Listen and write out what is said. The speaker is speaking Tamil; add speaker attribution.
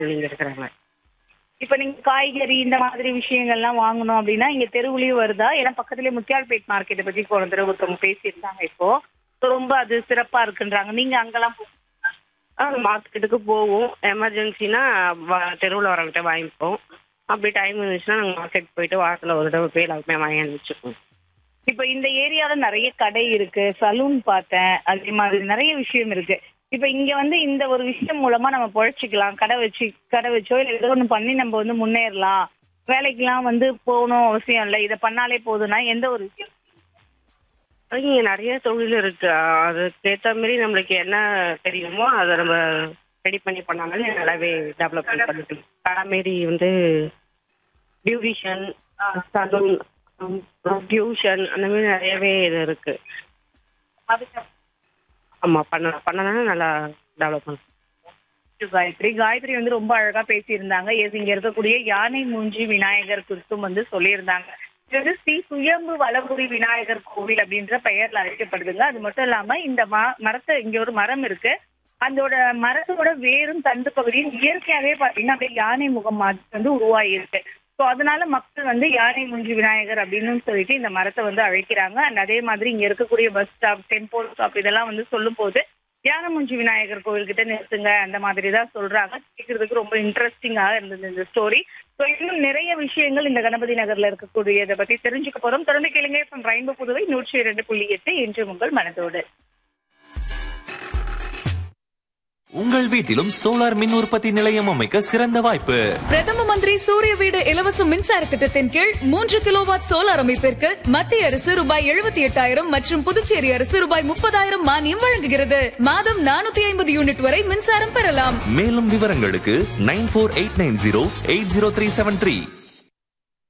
Speaker 1: இங்க இருக்கிறாங்க
Speaker 2: இப்ப நீங்க காய்கறி இந்த மாதிரி விஷயங்கள்லாம் வாங்கணும் அப்படின்னா இங்க தெருவுலயும் வருதா ஏன்னா பக்கத்துலயே முத்தியால்பேட் மார்க்கெட்டை பத்தி போன தடவை ஒருத்தவங்க பேசியிருந்தாங்க இப்போ So ரொம்ப அது சிறப்பா இருக்குன்றாங்க நீங்க அங்கெல்லாம் போ-
Speaker 1: ஆ மார்க்கெட்டுக்கு போவோம் எமர்ஜென்சினா தெருவில் வரவங்கிட்ட வாங்கிப்போம் அப்படி டைம் இருந்துச்சுன்னா நாங்கள் மார்க்கெட் போயிட்டு வாரத்தில் ஒரு தடவை போய் எல்லாருமே வாங்கி வச்சுப்போம்
Speaker 2: இப்ப இந்த ஏரியால நிறைய கடை இருக்கு சலூன் பார்த்தேன் அதே மாதிரி நிறைய விஷயம் இருக்கு இப்ப இங்க வந்து இந்த ஒரு விஷயம் மூலமா நம்ம பொழைச்சிக்கலாம் கடை வச்சு கடை வச்சோ இல்ல ஏதோ ஒண்ணு பண்ணி நம்ம வந்து முன்னேறலாம் வேலைக்கெல்லாம் வந்து போகணும் அவசியம் இல்லை இதை பண்ணாலே போதும்னா எந்த ஒரு விஷயம்
Speaker 1: அது இங்கே நிறைய தொழில் இருக்கு அதுக்கேற்ற மாதிரி நம்மளுக்கு என்ன தெரியுமோ அதை நம்ம ரெடி பண்ணி பண்ணாலே நல்லாவே டெவலப்மெண்ட் பண்ணிக்கலாம் கடை மாரி வந்து பியூட்டிஷியன் சலூன் டியூஷன் அந்த மாதிரி நிறையவே இது இருக்கு ஆமாம் பண்ண பண்ணனா நல்லா டெவலப் பண்ணலாம்
Speaker 2: காயத்ரி காயத்ரி வந்து ரொம்ப அழகா பேசியிருந்தாங்க எஸ் இங்க இருக்கக்கூடிய யானை மூஞ்சி விநாயகர் குறித்தும் வந்து சொல்லியிருந்தாங்க இது வந்து ஸ்ரீ சுயம்பு வலபுரி விநாயகர் கோவில் அப்படின்ற பெயர்ல அழைக்கப்படுதுங்க அது மட்டும் இல்லாம இந்த ம- மரத்தை இங்க ஒரு மரம் இருக்கு அதோட மரத்தோட வேரும் தண்டு பகுதியும் இயற்கையாவே பாத்தீங்கன்னா அப்படியே யானை முகம் மாதிரி வந்து உருவாகிருக்கு ஸோ அதனால மக்கள் வந்து யானை மூஞ்சி விநாயகர் அப்படின்னு சொல்லிட்டு இந்த மரத்தை வந்து அழைக்கிறாங்க அண்ட் அதே மாதிரி இங்க இருக்கக்கூடிய பஸ் ஸ்டாப் டெம்போ ஸ்டாப் இதெல்லாம் வந்து சொல்லும் போது யானமுஞ்சி விநாயகர் கோவில் கிட்ட நிறுத்துங்க அந்த மாதிரி தான் சொல்றாங்க கேட்கறதுக்கு ரொம்ப இன்ட்ரெஸ்டிங்காக இருந்தது இந்த ஸ்டோரி ஸோ இன்னும் நிறைய விஷயங்கள் இந்த கணபதி நகர்ல இருக்கக்கூடியதை பத்தி தெரிஞ்சுக்க போறோம் தொடர்ந்து கேளுங்க from ரெயின்போ புதுவை நூற்றி இரண்டு புள்ளி எட்டு என்று உங்கள் மனதோடு
Speaker 3: உங்கள் வீட்டிலும் சோலார் மின் உற்பத்தி நிலையம் அமைக்க சிறந்த வாய்ப்பு
Speaker 4: பிரதம மந்திரி சூரிய வீடு இலவச மின்சார திட்டத்தின் கீழ் மூன்று கிலோவாட் சோலார் அமைப்பிற்கு மத்திய அரசு ரூபாய் எழுபத்தி எட்டாயிரம் மற்றும் புதுச்சேரி அரசு ரூபாய் முப்பதாயிரம் மானியம் வழங்குகிறது மாதம் நானூத்தி ஐம்பது யூனிட் வரை மின்சாரம் பெறலாம்
Speaker 3: மேலும் விவரங்களுக்கு nine four eight nine zero eight zero three seven three